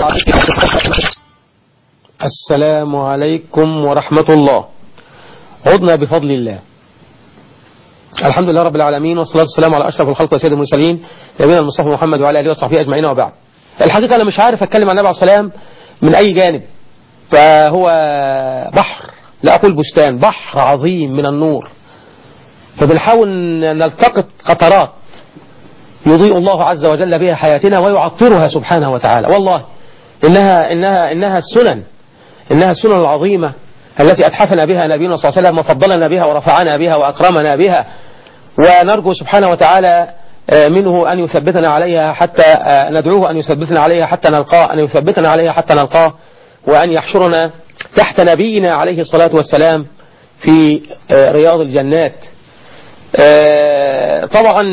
السلام عليكم ورحمة الله عدنا بفضل الله الحمد لله رب العالمين والصلاة والسلام على أشرف الخلق وسيد المرسلين نبينا المصطفى محمد وعلى آله وصحبه أجمعين وبعد الحقيقة أنا مش عارف أتكلم عن النبي عليه السلام من أي جانب فهو بحر لا أقول بستان بحر عظيم من النور فبنحاول نلتقط قطرات يضيء الله عز وجل بها حياتنا ويعطرها سبحانه وتعالى والله إنها, إنها, إنها السنن إنها السنن العظيمة التي أتحفنا بها نبينا صلى الله عليه وسلم وفضلنا بها ورفعنا بها وأكرمنا بها ونرجو سبحانه وتعالى منه أن يثبتنا عليها حتى ندعوه أن يثبتنا عليها حتى نلقاه أن يثبتنا عليها حتى نلقاه وأن يحشرنا تحت نبينا عليه الصلاة والسلام في رياض الجنات طبعا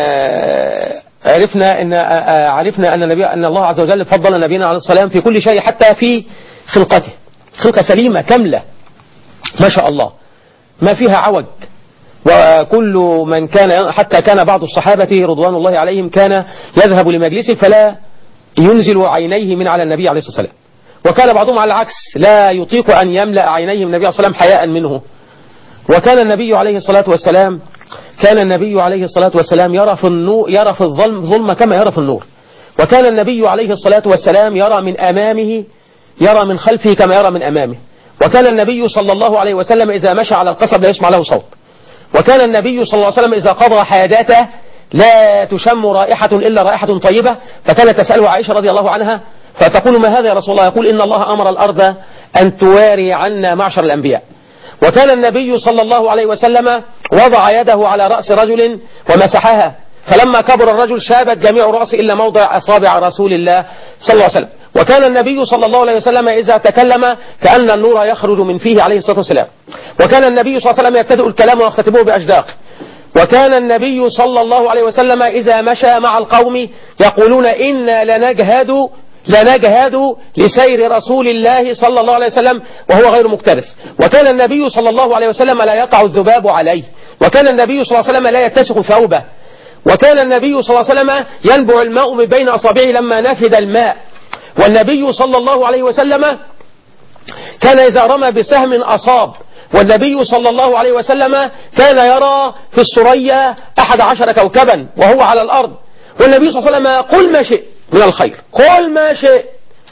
عرفنا ان عرفنا ان النبي ان الله عز وجل فضل نبينا عليه السلام في كل شيء حتى في خلقته خلقه سليمه كامله ما شاء الله ما فيها عوج وكل من كان حتى كان بعض الصحابة رضوان الله عليهم كان يذهب لمجلسه فلا ينزل عينيه من على النبي عليه الصلاة والسلام وكان بعضهم على العكس لا يطيق أن يملأ عينيه من النبي عليه الصلاة والسلام حياء منه وكان النبي عليه الصلاة والسلام كان النبي عليه الصلاة والسلام يرى في النور يرى في الظلم ظلم كما يرى في النور وكان النبي عليه الصلاة والسلام يرى من أمامه يرى من خلفه كما يرى من أمامه وكان النبي صلى الله عليه وسلم إذا مشى على القصب لا يسمع له صوت وكان النبي صلى الله عليه وسلم إذا قضى حاجاته لا تشم رائحة إلا رائحة طيبة فكانت تسأله عائشة رضي الله عنها فتقول ما هذا يا رسول الله يقول إن الله أمر الأرض أن تواري عنا معشر الأنبياء وكان النبي صلى الله عليه وسلم وضع يده على رأس رجل ومسحها فلما كبر الرجل شابت جميع رأسه إلا موضع أصابع رسول الله صلى الله عليه وسلم وكان النبي صلى الله عليه وسلم إذا تكلم كأن النور يخرج من فيه عليه الصلاة والسلام وكان النبي صلى الله عليه وسلم يبتدئ الكلام ويختتمه بأشداق وكان النبي صلى الله عليه وسلم إذا مشى مع القوم يقولون إنا لنجهد لنجهد لسير رسول الله صلى الله عليه وسلم وهو غير مكترث وكان النبي صلى الله عليه وسلم لا يقع الذباب عليه وكان النبي صلى الله عليه وسلم لا يتسخ ثوبه وكان النبي صلى الله عليه وسلم ينبع الماء من بين أصابعه لما نفد الماء والنبي صلى الله عليه وسلم كان إذا رمى بسهم أصاب والنبي صلى الله عليه وسلم كان يرى في السرية أحد عشر كوكبا وهو على الأرض والنبي صلى الله عليه وسلم قل ما شئت من الخير قل ما شئت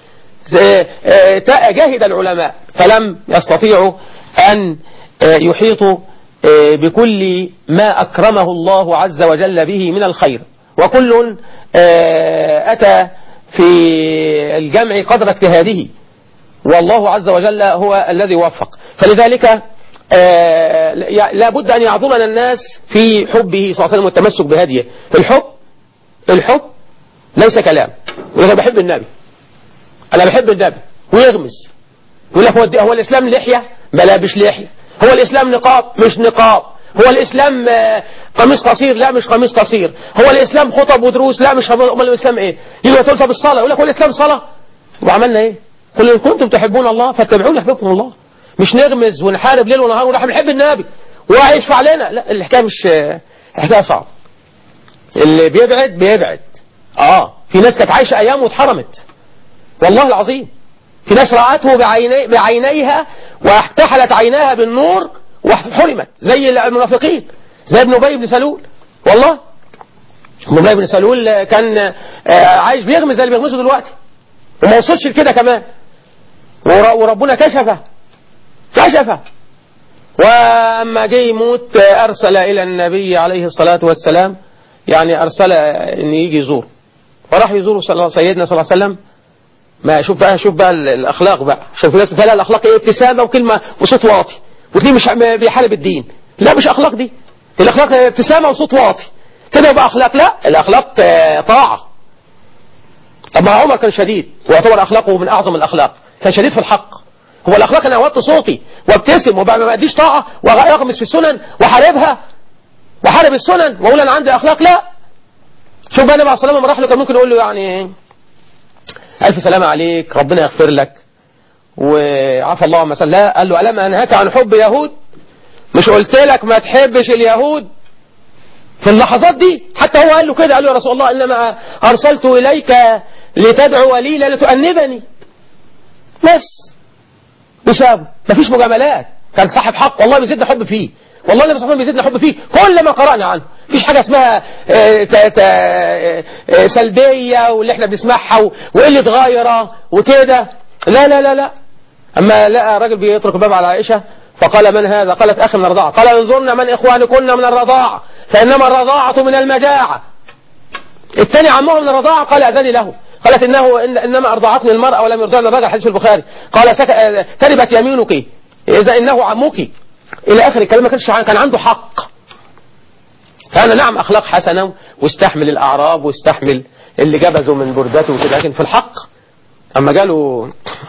جاهد العلماء فلم يستطيعوا أن يحيطوا بكل ما أكرمه الله عز وجل به من الخير وكل أتى في الجمع قدر اجتهاده والله عز وجل هو الذي وفق فلذلك لا بد أن يعذرنا الناس في حبه صلى الله عليه وسلم والتمسك بهديه الحب الحب ليس كلام يقول أنا بحب النبي أنا بحب النبي ويغمز يقول لك هو, هو الإسلام لحية ملابش لحية هو الإسلام نقاب مش نقاب هو الإسلام قميص قصير لا مش قميص قصير هو الإسلام خطب ودروس لا مش امال الإسلام إيه يجي تقول طب الصلاة يقول لك هو الإسلام صلاة وعملنا إيه قل إن كنتم تحبون الله فاتبعوني يحببكم الله مش نغمز ونحارب ليل ونهار ونحن بنحب النبي وهيشفع لنا لا الحكاية مش الحكاية صعبة اللي بيبعد بيبعد اه في ناس كانت عايشة أيام واتحرمت والله العظيم في ناس رأته بعيني بعينيها واحتحلت عيناها بالنور وحرمت زي المنافقين زي ابن أبي بن سلول والله ابن أبي بن سلول كان عايش بيغمز زي اللي بيغمزه دلوقتي وما وصلش لكده كمان وربنا كشفه كشفه وأما جه يموت أرسل إلى النبي عليه الصلاة والسلام يعني أرسل أن يجي يزور فراح يزور سيدنا صلى الله عليه وسلم ما شوف بقى شوف بقى الأخلاق بقى شوف الناس بتلاقي الأخلاق إيه ابتسامة وكلمة وصوت واطي وتلاقيه مش بيحارب الدين لا مش أخلاق دي الأخلاق ابتسامة وصوت واطي كده يبقى أخلاق لا الأخلاق طاعة طب ما عمر كان شديد ويعتبر أخلاقه من أعظم الأخلاق كان شديد في الحق هو الأخلاق أنا أوطي صوتي وابتسم وبقى ما أديش طاعة وأغمس في السنن وحاربها وحارب السنن وأقول أنا عندي أخلاق لا شوف بقى النبي عليه الصلاة والسلام راح له كان ممكن يقول له يعني ألف سلامة عليك ربنا يغفر لك وعفى الله عما لا قال له ألم أنهاك عن حب يهود مش قلت لك ما تحبش اليهود في اللحظات دي حتى هو قال له كده قال له يا رسول الله إنما أرسلت إليك لتدعو لي لا لتؤنبني بس وسابه مفيش مجاملات كان صاحب حق والله بيزيدنا حب فيه والله النبي صلى الله عليه وسلم بيزيدنا حب فيه كل ما قرأنا عنه مفيش حاجة اسمها آه، تا- تا- آه، سلبية واللي احنا بنسمعها و- وقلة غايرة وكده لا لا لا لا أما لقى راجل بيترك الباب على عائشة فقال من هذا قالت أخي من الرضاعة قال انظرنا من إخوانكن من الرضاعة فإنما الرضاعة من المجاعة الثاني عمه من الرضاعة قال أذني له قالت إنه إن إنما أرضعتني المرأة ولم يرضعني الرجل حديث في البخاري قال سك... آه، تربت يمينك إذا إنه عمك إلى آخر الكلام ما كانش ع- كان عنده حق كان نعم أخلاق حسنة واستحمل الأعراب واستحمل اللي جبزوا من بردته وكده لكن في الحق أما قالوا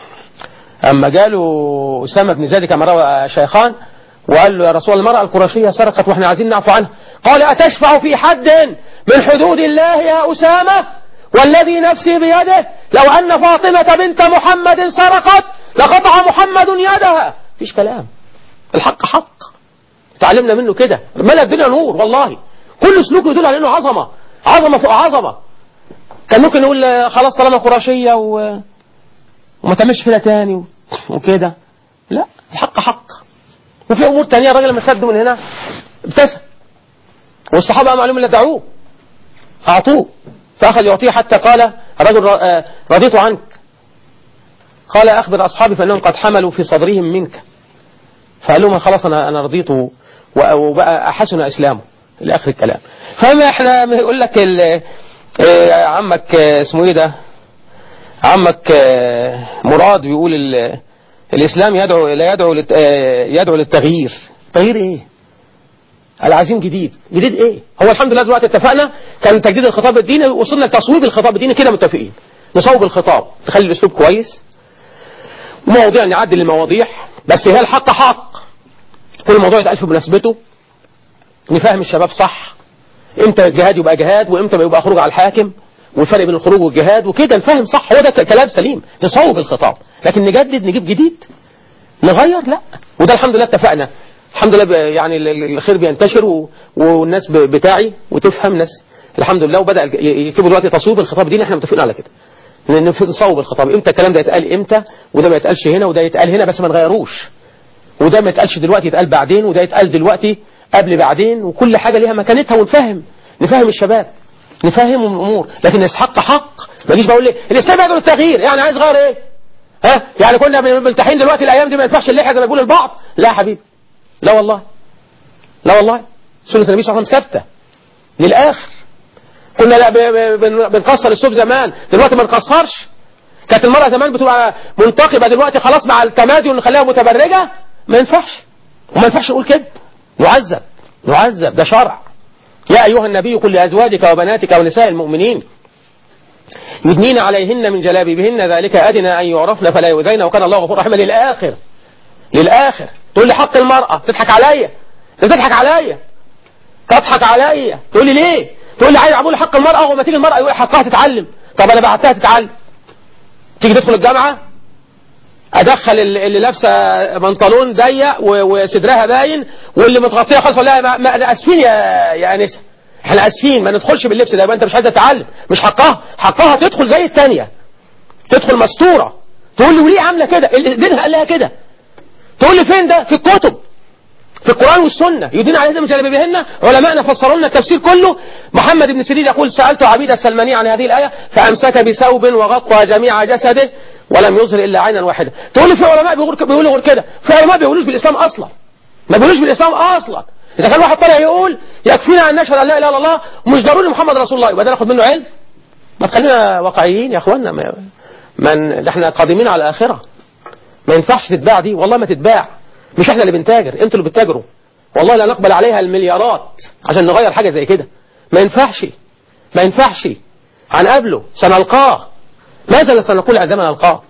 أما قالوا أسامة بن زيد كما روى شيخان وقال له يا رسول الله المرأة القرشية سرقت واحنا عايزين نعفو عنها قال أتشفع في حد من حدود الله يا أسامة والذي نفسي بيده لو أن فاطمة بنت محمد سرقت لقطع محمد يدها فيش كلام الحق حق تعلمنا منه كده ملا الدنيا نور والله كل سلوكه يدل على انه عظمه عظمه فوق عظمه كان ممكن نقول آه، خلاص طالما قرشيه و... وما تعملش فيها تاني و- وكده لا الحق حق وفي امور تانية الراجل لما سد من هنا ابتسم والصحابه قاموا عليهم اللي دعوه اعطوه فاخذ يعطيه حتى قال الرجل ر- آه، رضيت عنك قال اخبر اصحابي فانهم قد حملوا في صدرهم منك فقال لهم خلاص انا انا رضيت و- وبقى حسن اسلامه الى اخر الكلام فما احنا يقول لك ال- آه، عمك آه، اسمه ايه ده عمك آه، مراد بيقول ال- الاسلام يدعو لا يدعو للت- آه، يدعو للتغيير تغيير ايه العزيم جديد جديد ايه هو الحمد لله دلوقتي اتفقنا كان تجديد الخطاب الديني وصلنا لتصويب الخطاب الديني كده متفقين نصوب الخطاب تخلي الاسلوب كويس مواضيع نعدل المواضيع بس هي الحق حق كل موضوع يتقال في مناسبته نفهم الشباب صح امتى الجهاد يبقى جهاد وامتى يبقى خروج على الحاكم والفرق بين الخروج والجهاد وكده نفهم صح هو ده ك- كلام سليم نصوب الخطاب لكن نجدد نجيب جديد نغير لا وده الحمد لله اتفقنا الحمد لله ب- يعني ال- ال- الخير بينتشر و- والناس ب- بتاعي وتفهم ناس الحمد لله وبدا الج- ي- يكتبوا دلوقتي تصويب الخطاب الديني احنا متفقين على كده ن- نف- نصوب الخطاب امتى الكلام ده يتقال امتى وده ما يتقالش هنا وده يتقال هنا بس ما نغيروش وده ما يتقالش دلوقتي يتقال بعدين وده يتقال دلوقتي قبل بعدين وكل حاجة ليها مكانتها ونفهم نفهم الشباب نفهمهم الأمور لكن يستحق حق ما يجيش بقول لي الإسلام يدعو للتغيير يعني عايز غير إيه ها يعني كنا ملتحين دلوقتي الأيام دي ما ينفعش اللحية زي ما بيقول البعض لا يا حبيبي لا والله لا والله سنة النبي صلى الله عليه وسلم ثابتة للآخر كنا لا ب- ب- بن- بنكسر الثوب زمان دلوقتي ما نكسرش كانت المرأة زمان بتبقى منتقبة دلوقتي خلاص مع التمادي نخليها متبرجة ما ينفعش وما ينفعش نقول كده نعذب نعذب ده شرع يا أيها النبي قل لأزواجك وبناتك ونساء المؤمنين يدنين عليهن من جلابيبهن ذلك أدنى أن يعرفن فلا يؤذين وكان الله غفور رحيما للآخر للآخر تقول لي حق المرأة تضحك عليا أنت تضحك عليا تضحك عليا تقول لي ليه تقول لي عايز اعمل حق المرأة وما تيجي المرأة يقول حقها تتعلم طب أنا بعتها تتعلم تيجي تدخل الجامعة ادخل اللي اللي لابسه بنطلون ضيق و- وصدرها باين واللي متغطيه خالص ولا لا ما ما أنا اسفين يا يا انسه احنا اسفين ما ندخلش باللبس ده يبقى انت مش عايزه تتعلم مش حقها حقها تدخل زي الثانيه تدخل مستوره تقول لي وليه عامله كده اللي دينها قال لها كده تقول لي فين ده في الكتب في القرآن والسنة يدين عليهن من جلابيبهن علماءنا فسروا لنا التفسير كله محمد بن سيرين يقول سألت عبيد السلماني عن هذه الآية فأمسك بثوب وغطى جميع جسده ولم يظهر إلا عينا واحدة تقول لي في علماء بيقولوا بيقولوا غير كده في علماء بيقولوش بالإسلام أصلا ما بيقولوش بالإسلام أصلا إذا كان واحد طالع يقول يكفينا أن نشهد أن لا إله إلا الله ومش ضروري محمد رسول الله يبقى ده ناخد منه علم ما تخلينا واقعيين يا اخوانا ما من احنا قادمين على الآخرة ما ينفعش تتباع دي والله ما تتباع مش احنا اللي بنتاجر انتوا اللي بتتاجروا والله لا نقبل عليها المليارات عشان نغير حاجة زي كده ما ينفعش ما ينفعش هنقابله سنلقاه ماذا سنقول عندما نلقاه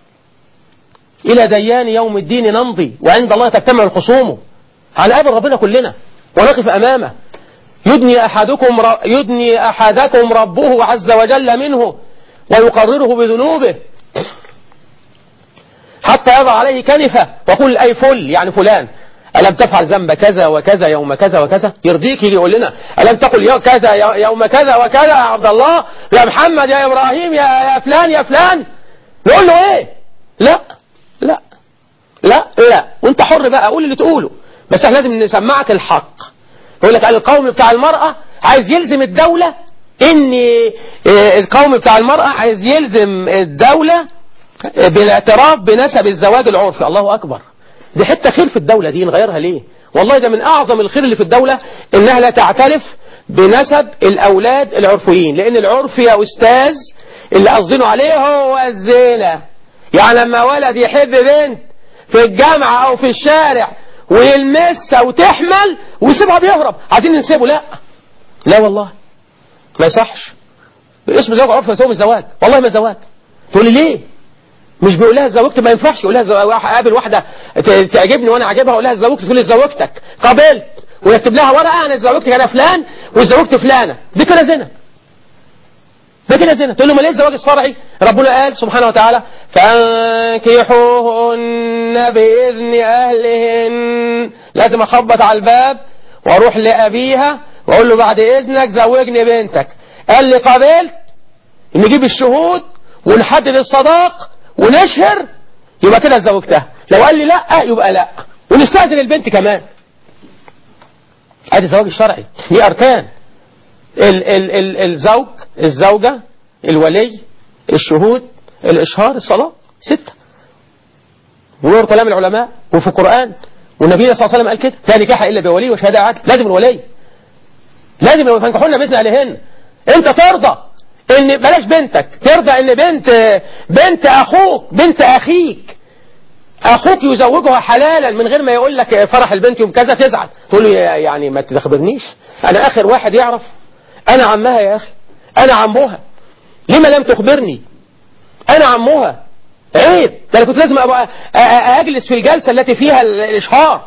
إلى ديان يوم الدين نمضي وعند الله تجتمع الخصوم هنقابل ربنا كلنا ونقف أمامه يدني أحدكم ر... يدني أحدكم ربه عز وجل منه ويقرره بذنوبه حتى يضع عليه كنفة وقل أي فل يعني فلان ألم تفعل ذنب كذا وكذا يوم كذا وكذا يرضيك يجي يقول لنا ألم تقل يو كذا يو- يوم كذا وكذا يا عبد الله يا محمد يا إبراهيم يا, يا فلان يا فلان نقول له إيه لا لا لا لا وانت حر بقى قول اللي تقوله بس احنا لازم نسمعك الحق يقول لك القوم بتاع المرأة عايز يلزم الدولة ان اه، القوم بتاع المرأة عايز يلزم الدولة بالاعتراف بنسب الزواج العرفي الله اكبر دي حتة خير في الدولة دي نغيرها ليه والله ده من اعظم الخير اللي في الدولة انها لا تعترف بنسب الاولاد العرفيين لان العرف يا استاذ اللي قصدينه عليه هو الزنا يعني لما ولد يحب بنت في الجامعة او في الشارع ويلمسها وتحمل ويسيبها بيهرب عايزين نسيبه لا لا والله ما يصحش اسم زواج عرفي يسوي الزواج والله ما زواج تقول لي ليه مش بيقول لها زوجت ما ينفعش يقول لها زو- قابل واحده ت- تعجبني وانا عاجبها اقول لها زوجت تقول لي زوجتك قابلت ويكتب لها ورقه انا زوجتك انا فلان وزوجت فلانه دي كده زنا ده كده زنا تقول له ما ليه الزواج الشرعي ربنا قال سبحانه وتعالى فانكحوهن باذن اهلهن لازم اخبط على الباب واروح لابيها واقول له بعد اذنك زوجني بنتك قال لي قابلت نجيب الشهود ونحدد الصداق ونشهر يبقى كده زوجتها لو قال لي لا يبقى لا ونستأذن البنت كمان ادي الزواج الشرعي دي اركان ال ال ال الزوج الزوجة الولي الشهود الإشهار الصلاة ستة ونور كلام العلماء وفي القرآن والنبي صلى الله عليه وسلم قال كده لا نكاح إلا بولي وشهادة عدل لازم الولي لازم لو فانكحونا بإذن أهلهن أنت ترضى إن بلاش بنتك ترضى إن بنت بنت أخوك بنت أخيك أخوك يزوجها حلالا من غير ما يقول لك فرح البنت يوم كذا تزعل تقول له يا- يعني ما تخبرنيش أنا آخر واحد يعرف أنا عمها يا أخي أنا عمها لما لم تخبرني أنا عمها عيب ده أنا كنت لازم أبقى أ- أ- أجلس في الجلسة التي فيها ال- الإشهار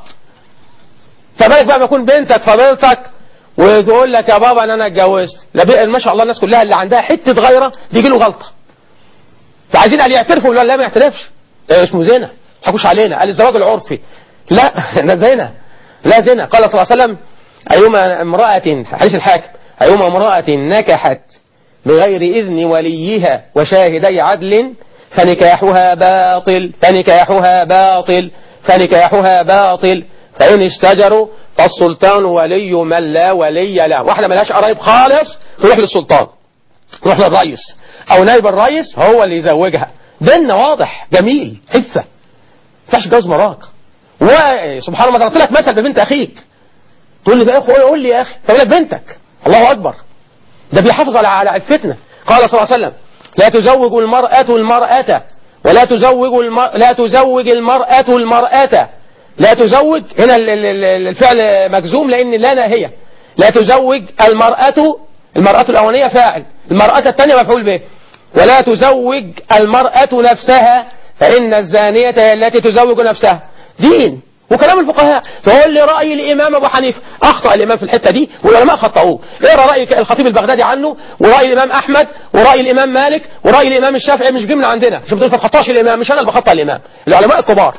فبالك بقى ما يكون بنتك فضيلتك وتقول لك يا بابا أنا أنا اتجوزت لا بي- ما شاء الله الناس كلها اللي عندها حتة غيرة بيجي له غلطة فعايزين قال يعترفوا ولا لا ما يعترفش ده اسمه زنا ما تضحكوش علينا قال الزواج العرفي لا ده زنا لا زنا قال صلى الله عليه وسلم أيما امرأة حديث الحاكم أيما امرأة نكحت بغير إذن وليها وشاهدي عدل فنكاحها باطل فنكاحها باطل فنكاحها باطل فإن اشتجروا فالسلطان ولي من لا ولي له واحدة ملهاش قرايب خالص تروح للسلطان تروح للرئيس أو نائب الرئيس هو اللي يزوجها ديننا واضح جميل حفة ما ينفعش جواز مراك وسبحان الله ضربت لك مثل ببنت أخيك تقول لي يا اخو قول لي يا اخي طب لك بنتك الله اكبر ده بيحافظ على على عفتنا قال صلى الله عليه وسلم لا تزوج المرأة المرأة ولا تزوج المر... لا تزوج المرأة المرأة لا تزوج هنا ال- ال- ال- الفعل مجزوم لأن لا ناهية لا تزوج المرأة المرأة الأولانية فاعل المرأة الثانية مفعول به ولا تزوج المرأة نفسها فإن الزانية هي التي تزوج نفسها دين وكلام الفقهاء تقول لي رأي الإمام أبو حنيفة أخطأ الإمام في الحتة دي والعلماء خطأوه اقرا رأي الخطيب البغدادي عنه ورأي الإمام أحمد ورأي الإمام مالك ورأي الإمام الشافعي مش جاي من عندنا مش بتقول ما تخطاش الإمام مش أنا اللي بخطأ الإمام العلماء الكبار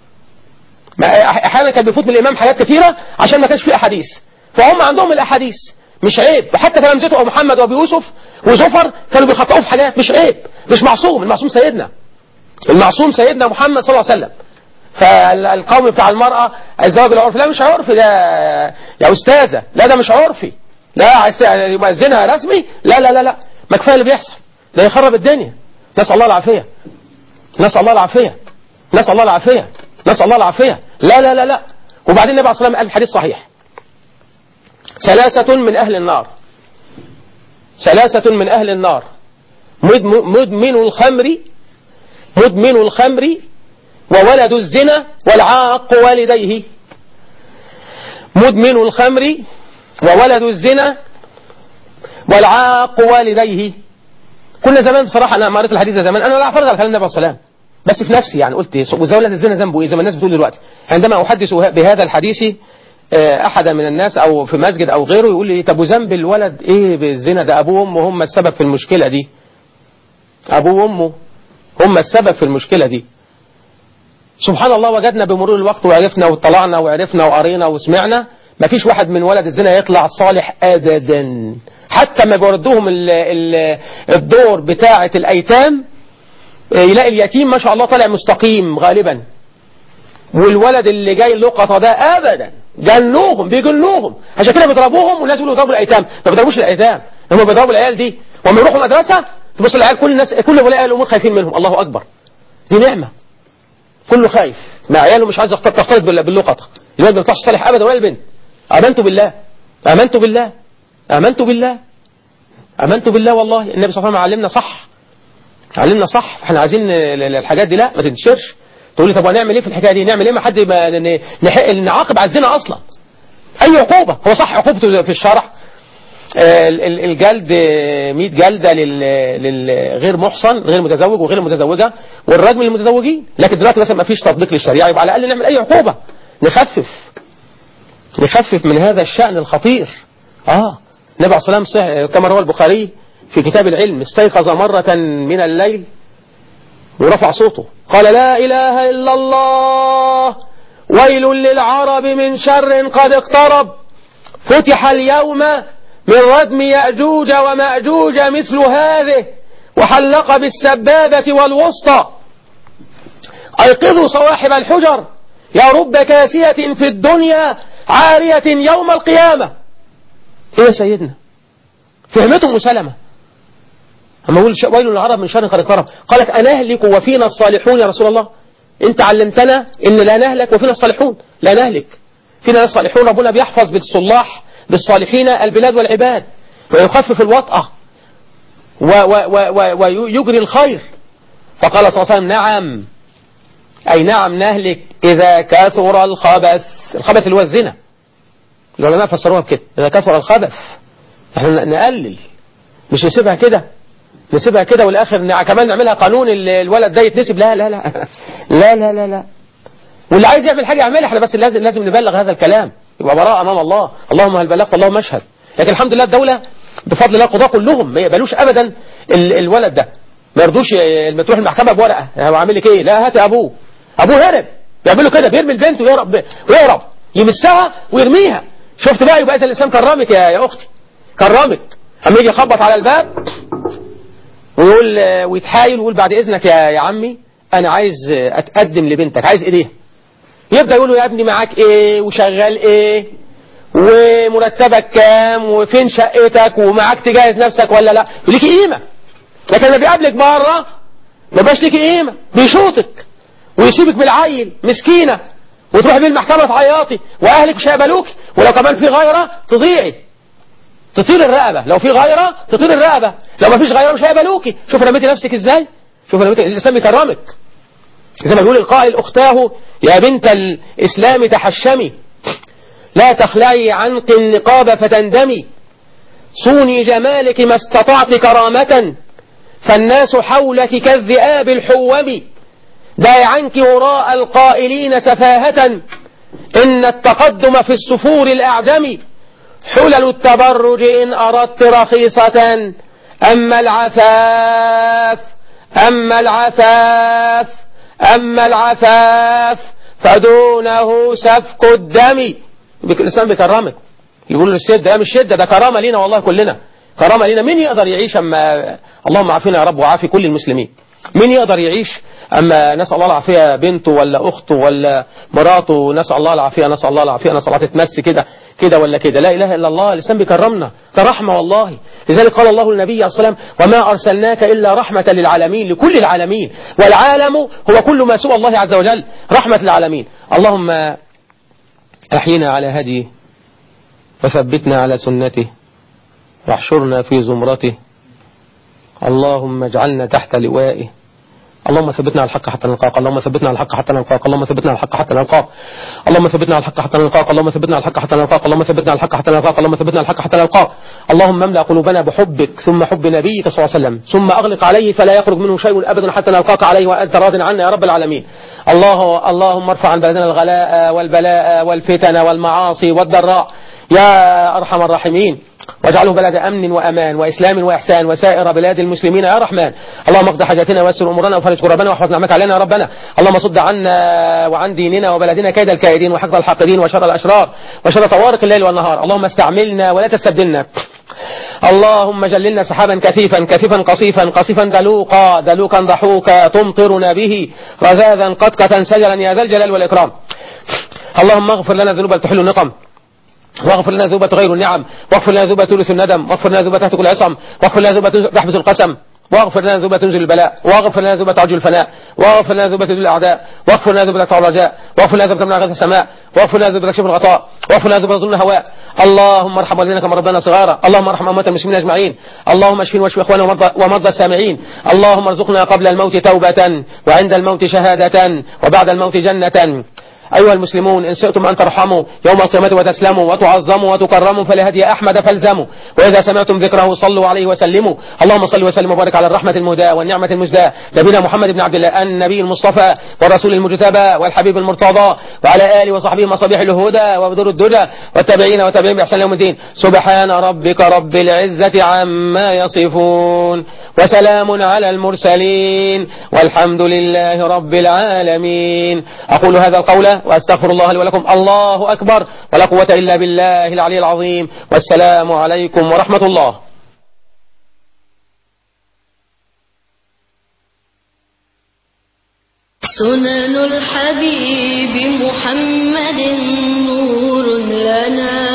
ما أحيانا كان بيفوت من الإمام حاجات كتيرة عشان ما كانش فيه أحاديث فهم عندهم الأحاديث مش عيب وحتى تلامذته أبو محمد وأبو يوسف وزفر كانوا بيخطئوا في حاجات مش عيب مش معصوم المعصوم سيدنا المعصوم سيدنا محمد صلى الله عليه وسلم فالقوم بتاع المرأة الزواج العرفي لا مش عرفي ده يا أستاذة لا ده مش عرفي لا عايز يبقى الزنا رسمي لا لا لا لا ما كفايه اللي بيحصل ده يخرب الدنيا نسأل الله العافية نسأل الله العافية نسأل الله العافية نسأل الله العافية لا لا لا لا وبعدين النبي عليه الصلاة والسلام قال حديث صحيح ثلاثة من أهل النار ثلاثة من أهل النار مدمن الخمر مدمن الخمر وولد الزنا والعاق والديه مدمن الخمر وولد الزنا والعاق والديه كنا زمان بصراحة أنا قريت الحديث ده زمان أنا لا أعترض على كلام النبي صلى الله عليه وسلم بس في نفسي يعني قلت وزولة الزنا ذنبه إيه زي ما الناس بتقول دلوقتي عندما أحدث بهذا الحديث أحدا من الناس أو في مسجد أو غيره يقول لي طب وذنب الولد إيه بالزنا ده أبوه وأمه هم السبب في المشكلة دي أبوه وأمه هم السبب في المشكلة دي سبحان الله وجدنا بمرور الوقت وعرفنا وطلعنا وعرفنا وقرينا وسمعنا ما فيش واحد من ولد الزنا يطلع صالح ابدا حتى ما بيردوهم ال- ال- الدور بتاعة الايتام يلاقي اليتيم ما شاء الله طالع مستقيم غالبا والولد اللي جاي اللقطة ده ابدا جنوهم بيجنوهم عشان كده بيضربوهم والناس بيقولوا بيضربوا الايتام ما بيضربوش الايتام هم بيضربوا العيال دي وهم يروحوا مدرسة تبص العيال كل الناس كل ولاء الامور خايفين منهم الله اكبر دي نعمة كله خايف مع عياله مش عايز يختلط تختلط بال- باللقطة الولد ما يطلعش صالح ابدا ولا البنت امنت بالله امنت بالله امنت بالله امنت بالله والله النبي صلى الله عليه وسلم علمنا صح علمنا صح فاحنا عايزين ال- ال- الحاجات دي لا ما تنتشرش تقول لي طب هنعمل ايه في الحكايه دي نعمل ايه ما حد ما ن- نح- نعاقب على الزنا اصلا اي عقوبه هو صح عقوبته في الشرع آه، ال- ال- الجلد آه، 100 جلده لل- للغير محصن غير متزوج وغير المتزوجه والرجم للمتزوجين لكن دلوقتي مثلا ما فيش تطبيق للشريعه يبقى على الاقل نعمل اي عقوبه نخفف نخفف من هذا الشأن الخطير اه النبي عليه الصلاة والسلام صح- كما روى البخاري في كتاب العلم استيقظ مرة من الليل ورفع صوته قال لا إله إلا الله ويل للعرب من شر قد اقترب فتح اليوم من ردم يأجوج ومأجوج مثل هذه وحلق بالسبابة والوسطى أيقظوا صواحب الحجر يا رب كاسية في الدنيا عارية يوم القيامة ايه يا سيدنا فهمته ام سلمة اما يقول ش- ويل للعرب من شر قد اقترب قالت انهلك وفينا الصالحون يا رسول الله انت علمتنا ان لا نهلك وفينا الصالحون لا نهلك فينا ناس صالحون ربنا بيحفظ بالصلاح بالصالحين البلاد والعباد ويخفف الوطأة و- و- و- و- ويجري الخير فقال صلى الله عليه وسلم نعم أي نعم نهلك إذا كثر الخبث الخبث اللي هو الزنا العلماء فسروها بكده إذا كثر الخبث احنا نقلل مش نسيبها كده نسيبها كده والآخر نع- كمان نعملها قانون ال- الولد ده يتنسب لا لا لا لا لا لا لا واللي عايز يعمل حاجة يعملها احنا بس لازم لازم نبلغ هذا الكلام يبقى براء أمام الله اللهم هل بلغت اللهم اشهد لكن الحمد لله الدولة بفضل الله القضاة كلهم ما يقبلوش أبدا ال- الولد ده ما يرضوش ي- لما تروح المحكمة بورقة هو عامل لك ايه لا هات أبوه أبوه هرب بيعملوا كده بيرمي البنت ويهرب ويهرب يمسها ويرميها شفت بقى يبقى إذا الإسلام كرمك يا يا أختي كرمك أما يجي يخبط على الباب ويقول ويتحايل ويقول بعد إذنك يا يا عمي أنا عايز أتقدم لبنتك عايز إيديها يبدأ يقول له يا ابني معاك إيه وشغال إيه ومرتبك كام وفين شقتك ومعاك تجهز نفسك ولا لا ليكي قيمة لكن لما بيقابلك بره ما بقاش ليكي قيمة بيشوطك ويسيبك بالعيل مسكينة وتروح بيه المحكمة تعيطي وأهلك مش هيقبلوك ولو كمان في غيرة تضيعي تطير الرقبة لو في غيرة تطير الرقبة لو ما فيش غيرة مش هيقبلوكي شوف رميتي نفسك ازاي شوف رميتي الإسلام يكرمك زي ما بيقول القائل أختاه يا بنت الإسلام تحشمي لا تخلعي عنق النقاب فتندمي صوني جمالك ما استطعت كرامة فالناس حولك كالذئاب الحوم داي عنك وراء القائلين سفاهة إن التقدم في السفور الأعدم حلل التبرج إن أردت رخيصة أما العفاف أما العفاف أما العفاف فدونه سفك الدم الإسلام بيكرمك يقول الشدة ده مش شدة ده كرامة لينا والله كلنا كرامة لينا مين يقدر يعيش أما اللهم عافينا يا رب وعافي كل المسلمين مين يقدر يعيش أما نسأل الله العافية بنته ولا أخته ولا مراته نسأل الله العافية نسأل الله العافية نسأل الله تتمس كده كده ولا كده لا إله إلا الله الإسلام بيكرمنا ده رحمة والله لذلك قال الله النبي عليه الصلاة والسلام وما أرسلناك إلا رحمة للعالمين لكل العالمين والعالم هو كل ما سوى الله عز وجل رحمة للعالمين اللهم أحينا على هديه وثبتنا على سنته واحشرنا في زمرته اللهم اجعلنا تحت لوائه اللهم ثبتنا على الحق حتى نلقاك اللهم ثبتنا على الحق حتى نلقاك اللهم ثبتنا على الحق حتى نلقاك اللهم ثبتنا على الحق حتى نلقاك اللهم ثبتنا على الحق حتى نلقاك اللهم ثبتنا على الحق حتى نلقاك اللهم ثبتنا على الحق حتى نلقاك اللهم املا قلوبنا بحبك ثم حب نبيك صلى الله عليه وسلم ثم اغلق عليه فلا يخرج منه شيء ابدا حتى نلقاك عليه وانت راض عنا يا رب العالمين الله اللهم ارفع عن بلدنا الغلاء والبلاء والفتن والمعاصي والضراء يا أرحم الراحمين واجعله بلد أمن وأمان وإسلام وإحسان وسائر بلاد المسلمين يا رحمن اللهم اقض حاجاتنا ويسر أمورنا وفرج كربنا واحفظ نعمك علينا يا ربنا اللهم صد عنا وعن ديننا وبلدنا كيد الكائدين وحقد الحاقدين وشر الأشرار وشر طوارق الليل والنهار اللهم استعملنا ولا تستبدلنا اللهم جللنا سحابا كثيفا كثيفا قصيفا قصيفا دلوقا دلوقا ضحوكا تمطرنا به رذاذا قطقة سجلا يا ذا الجلال والإكرام اللهم اغفر لنا ذنوب تحل النقم واغفر لنا ذنوب تغير النعم واغفر لنا ذنوب تورث الندم واغفر لنا ذنوب تهتك العصم واغفر لنا ذنوب تحبس القسم واغفر لنا ذنوب تنزل البلاء واغفر لنا ذنوب تعجل الفناء واغفر لنا ذنوب تذل الاعداء واغفر لنا ذنوب تقطع الرجاء واغفر لنا ذنوب تمنع غيث السماء واغفر لنا ذنوب تكشف الغطاء واغفر لنا ذنوب تظن الهواء اللهم ارحم والدينا كما ربنا صغارا اللهم ارحم امه المسلمين اجمعين اللهم اشفنا واشف اخواننا ومرضى, ومرضى السامعين اللهم ارزقنا قبل الموت توبه وعند الموت شهاده وبعد الموت جنه أيها المسلمون إن شئتم أن ترحموا يوم القيامة وتسلموا وتعظموا وتكرموا فلهدي أحمد فالزموا وإذا سمعتم ذكره صلوا عليه وسلموا اللهم صل وسلم وبارك على الرحمة المهداة والنعمة المزداة نبينا محمد بن عبد الله النبي المصطفى والرسول المجتبى والحبيب المرتضى وعلى آله وصحبه مصابيح الهدى وبدور الدجى والتابعين وتابعين بإحسان يوم الدين سبحان ربك رب العزة عما يصفون وسلام على المرسلين والحمد لله رب العالمين أقول هذا القول وأستغفر الله لي ولكم الله أكبر ولا قوة إلا بالله العلي العظيم والسلام عليكم ورحمة الله سنن الحبيب محمد نور لنا